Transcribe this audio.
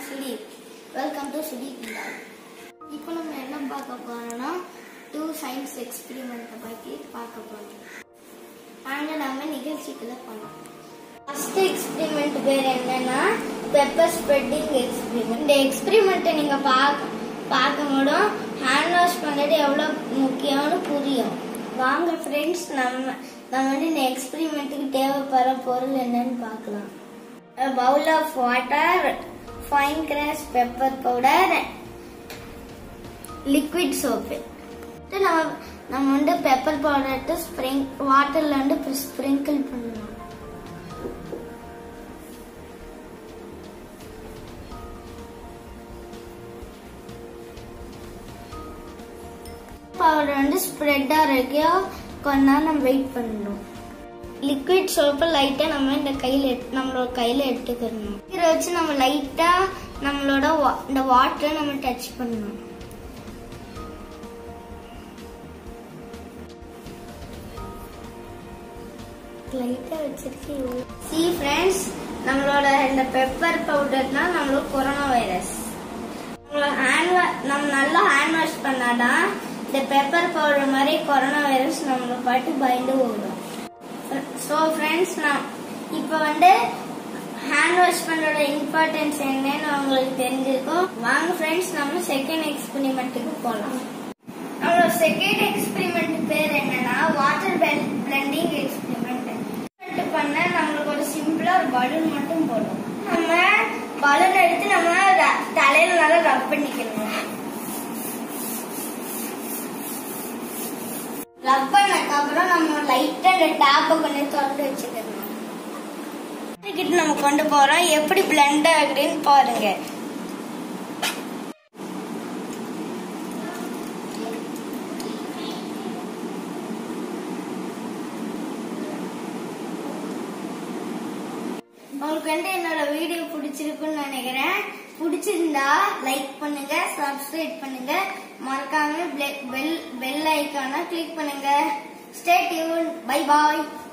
Sudeep welcome to Sudeep விழா இப்போ நம்ம என்ன பார்க்க போறோம்னா டூ சயின்ஸ் எக்ஸ்பெரிமெண்ட்டை பற்றி பார்க்க போறோம் வாங்க நம்ம நிகழ்ச்சிக்குள்ள போகலாம் ஃபர்ஸ்ட் எக்ஸ்பெரிமெண்ட் பேர் என்னன்னா பெப்பர் ஸ்ப்ரெட்டிங் எக்ஸ்பெரிமெண்ட் இந்த எக்ஸ்பெரிமெண்ட்டை நீங்க பார்க்க பார்க்கும்போது ஹேண்ட் வாஷ் பண்ணுறது எவ்வளோ முக்கியம்னு புரியும் வாங்க ஃப்ரெண்ட்ஸ் நம்ம நம்ம வந்து இந்த எக்ஸ்பெரிமெண்ட்டுக்கு தேவைப்படுற பொருள் என்னன்னு பார்க்கலாம் a bowl of water, fine grass pepper powder, liquid soap. இது நம்ம நம்ம வந்து பெப்பர் பவுடர் எடுத்து ஸ்ப்ரிங் வாட்டர்ல வந்து ஸ்ப்ரிங்கிள் பண்ணணும் பவுடர் வந்து ஸ்ப்ரெட் ஆகிறதுக்கோ கொஞ்ச நேரம் நம்ம வெயிட் பண்ணணும் லிக்விட் சோப்பு லைட்டா நம்ம இந்த கையில எடு- நம்மளோட கையில எடுத்துக்கணும் இதை வச்சு நம்ம லைட்டா நம்மளோட வா- இந்த வாட்டரை நம்ம டச் பண்ணணும் லைட்டா வச்சிருக்கீங்க சி ஃப்ரெண்ட்ஸ் நம்மளோட இந்த பெப்பர் பவுடர்னா நம்மளோட கொரோனா வைரஸ் நம்மளோட ஹேண்ட் நம்ம நல்லா ஹேண்ட் வாஷ் பண்ணாதான் இந்த பெப்பர் பவுடர் மாதிரி கொரோனா வைரஸ் நம்மளை பாட்டு பயந்து ஓடும் ஸோ ஃப்ரெண்ட்ஸ் நான் இப்போ வந்து ஹேண்ட் வாஷ் பண்ணுறோட இம்பார்ட்டன்ஸ் என்னன்னு உங்களுக்கு தெரிஞ்சிருக்கும் வாங்க ஃப்ரெண்ட்ஸ் நம்ம செகண்ட் எக்ஸ்பெரிமெண்ட்டுக்கு போகலாம் நம்மளோட செகண்ட் எக்ஸ்பெரிமெண்ட் பேர் என்னன்னா வாட்டர் பிளெண்டிங் எக்ஸ்பெரிமெண்ட் பண்ண நம்மளுக்கு ஒரு சிம்பிளா ஒரு பலூன் மட்டும் போடும் நம்ம பலூன் எடுத்து நம்ம ர- தலையில நல்லா ரப் பண்ணிக்கணும் ரப் பண்ணதுக்கு அப்புறம் நம்ம லைட்டா இந்த டேப்பை கொஞ்சம் திறந்து வச்சுக்கணும் கிட்ட நம்ம கொண்டு போறோம் எப்படி பிளெண்ட் ஆகுதுன்னு பாருங்க உங்களுக்கு வந்து என்னோட வீடியோ பிடிச்சிருக்குன்னு நினைக்கிறேன் பிடிச்சிருந்தா லைக் பண்ணுங்க சப்ஸ்கிரைப் பண்ணுங்க மறக்காம பெல் பெல் ஐக்கான கிளிக் பண்ணுங்க ஸ்டே டியூன் பை பாய்